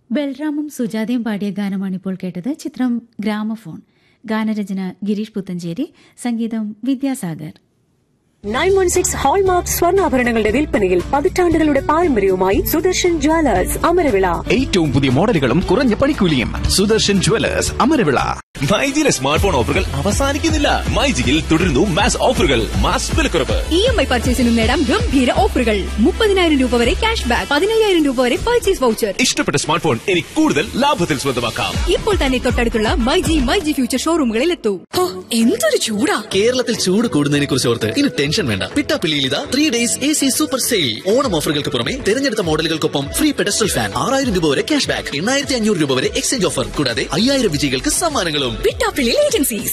ബൽറാമും സുജാതയും പാടിയ ഗാനമാണിപ്പോൾ കേട്ടത് ചിത്രം ഗ്രാമഫോൺ ഗാനരചന ഗിരീഷ് പുത്തഞ്ചേരി സംഗീതം Vidyasagar nine one six hallmark സ്വർണ്ണാഭരണങ്ങളുടെ വിൽപ്പനയിൽ പതിറ്റാണ്ടുകളുടെ പാരമ്പര്യവുമായി സുദർശൻ ജ്വല്ലേഴ്സ് അമരവിള ഏറ്റവും പുതിയ മോഡലുകളും കുറഞ്ഞ പണിക്കൂലിയും സുദർശൻ ജുവലേഴ്സ് അമരവിള മൈജിയിലെ സ്മാർട്ട് ഫോൺ ഓഫറുകൾ അവസാനിക്കുന്നില്ല മൈജിയിൽ തുടരുന്നു മാസ് ഓഫറുകൾ മാസ് വിലക്കുറവ് ഇ എം ഐ പർച്ചേസിനും നേടാം ഗംഭീര ഓഫറുകൾ മുപ്പതിനായിരം രൂപ വരെ ക്യാഷ് ബാക്ക് പതിനയ്യായിരം രൂപ വരെ പർച്ചേസ് വൗച്ചർ ഇഷ്ടപ്പെട്ട സ്മാർട്ട് ഫോൺ ഇനി കൂടുതൽ ലാഭത്തിൽ സ്വന്തമാക്കാം ഇപ്പോൾ തന്നെ തൊട്ടടുത്തുള്ള മൈജി മൈജി ഫ്യൂച്ചർ ഷോറൂമുകളിൽ എത്തൂ എന്തൊരു ചൂടാ കേരളത്തിൽ ചൂട് കൂടുന്നതിനെ കുറിച്ച് ഓർത്ത് ഇനി ടെൻഷൻ വേണ്ട പിട്ടാപ്പിള്ളിയിൽ ഇതാ three days A C super sale Onam ഓഫറുകൾക്ക് പുറമെ തിരഞ്ഞെടുത്ത മോഡലുകൾക്കൊപ്പം ഫ്രീ പെഡസ്റ്റൽ ഫാൻ ആറായിരം രൂപ വരെ ക്യാഷ് ബാക്ക് എണ്ണായിരത്തി അഞ്ഞൂറ് രൂപ വരെ എക്സ്ചേഞ്ച് ഓഫർ കൂടാതെ അയ്യായിരം വിജയികൾക്ക് സമ്മാനങ്ങളും പിട്ടാപ്പിള്ളി ഏജൻസീസ്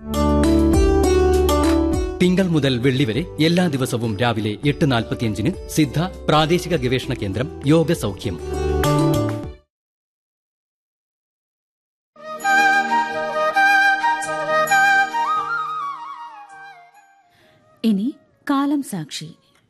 തിങ്കൾ മുതൽ വെള്ളി വരെ എല്ലാ ദിവസവും രാവിലെ എട്ട് നാൽപ്പത്തിയഞ്ചിന് സിദ്ധ പ്രാദേശിക ഗവേഷണ കേന്ദ്രം യോഗ സൗഖ്യം ഇനി കാലം സാക്ഷി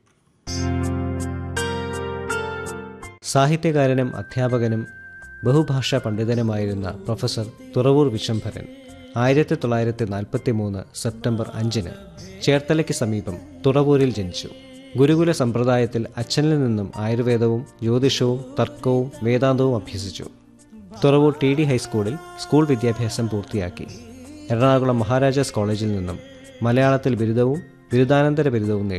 സാഹിത്യകാരനും അധ്യാപകനും ബഹുഭാഷാ പണ്ഡിതനുമായിരുന്ന പ്രൊഫസർ തുറവൂർ വിശംഭരൻ ആയിരത്തി തൊള്ളായിരത്തി നാൽപ്പത്തി മൂന്ന് സെപ്റ്റംബർ അഞ്ചിന് ചേർത്തലയ്ക്ക് സമീപം തുറവൂരിൽ ജനിച്ചു ഗുരുകുല സമ്പ്രദായത്തിൽ അച്ഛനിൽ നിന്നും ആയുർവേദവും ജ്യോതിഷവും തർക്കവും വേദാന്തവും അഭ്യസിച്ചു തുറവൂർ ടി ഡി ഹൈസ്കൂളിൽ സ്കൂൾ വിദ്യാഭ്യാസം പൂർത്തിയാക്കി എറണാകുളം മഹാരാജാസ് കോളേജിൽ നിന്നും മലയാളത്തിൽ ബിരുദവും ബിരുദാനന്തര ബിരുദവും നേടി